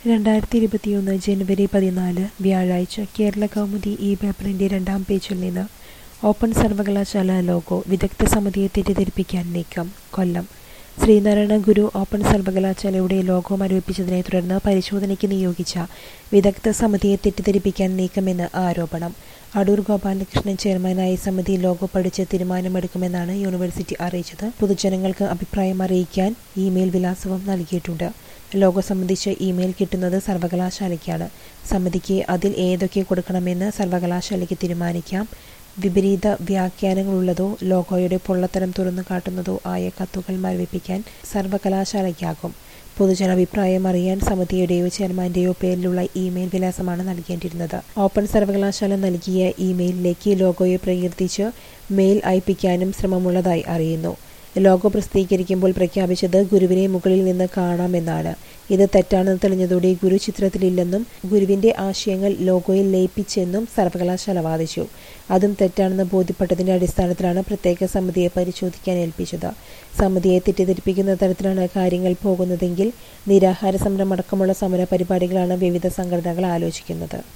രണ്ടായിരത്തി ഇരുപത്തിയൊന്ന് ജനുവരി പതിനാല് വ്യാഴാഴ്ച കേരള കൗമുദി ഈ പേപ്പറിന്റെ രണ്ടാം പേജിൽ നിന്ന് ഓപ്പൺ സർവകലാശാല ലോഗോ വിദഗ്ധ സമിതിയെ തെറ്റിദ്ധരിപ്പിക്കാൻ നീക്കം കൊല്ലം ശ്രീനാരായണ ഗുരു ഓപ്പൺ സർവകലാശാലയുടെ ലോഗോ മരവിപ്പിച്ചതിനെ തുടർന്ന് പരിശോധനയ്ക്ക് നിയോഗിച്ച വിദഗ്ധ സമിതിയെ തെറ്റിദ്ധരിപ്പിക്കാൻ നീക്കമെന്ന് ആരോപണം അടൂർ ഗോപാലകൃഷ്ണൻ ചെയർമാനായ സമിതി ലോഗോ പഠിച്ച് തീരുമാനമെടുക്കുമെന്നാണ് യൂണിവേഴ്സിറ്റി അറിയിച്ചത് പൊതുജനങ്ങൾക്ക് അഭിപ്രായം അറിയിക്കാൻ ഇമെയിൽ വിലാസവും നൽകിയിട്ടുണ്ട് ലോഗോ സംബന്ധിച്ച് ഇമെയിൽ കിട്ടുന്നത് സർവകലാശാലയ്ക്കാണ് സമിതിക്ക് അതിൽ ഏതൊക്കെ കൊടുക്കണമെന്ന് സർവകലാശാലയ്ക്ക് തീരുമാനിക്കാം വിപരീത വ്യാഖ്യാനങ്ങളുള്ളതോ ലോഗോയുടെ പൊള്ളത്തരം തുറന്നു കാട്ടുന്നതോ ആയ കത്തുകൾ മരവിപ്പിക്കാൻ സർവകലാശാലയ്ക്കാകും പൊതുജനാഭിപ്രായം അറിയാൻ സമിതിയുടെയോ ചെയർമാന്റെയോ പേരിലുള്ള ഇമെയിൽ വിലാസമാണ് നൽകേണ്ടിയിരുന്നത് ഓപ്പൺ സർവകലാശാല നൽകിയ ഇമെയിലിലേക്ക് ലോഗോയെ പ്രകീർത്തിച്ച് മെയിൽ അയപ്പിക്കാനും ശ്രമമുള്ളതായി അറിയുന്നു ലോഗോ പ്രസിദ്ധീകരിക്കുമ്പോൾ പ്രഖ്യാപിച്ചത് ഗുരുവിനെ മുകളിൽ നിന്ന് കാണാമെന്നാണ് ഇത് തെറ്റാണെന്ന് തെളിഞ്ഞതോടെ ഗുരു ചിത്രത്തിലില്ലെന്നും ഗുരുവിന്റെ ആശയങ്ങൾ ലോഗോയിൽ ലയിപ്പിച്ചെന്നും സർവകലാശാല വാദിച്ചു അതും തെറ്റാണെന്ന് ബോധ്യപ്പെട്ടതിന്റെ അടിസ്ഥാനത്തിലാണ് പ്രത്യേക സമിതിയെ പരിശോധിക്കാൻ ഏൽപ്പിച്ചത് സമിതിയെ തെറ്റിദ്ധരിപ്പിക്കുന്ന തരത്തിലാണ് കാര്യങ്ങൾ പോകുന്നതെങ്കിൽ നിരാഹാര സമരം അടക്കമുള്ള സമര പരിപാടികളാണ് വിവിധ സംഘടനകൾ ആലോചിക്കുന്നത്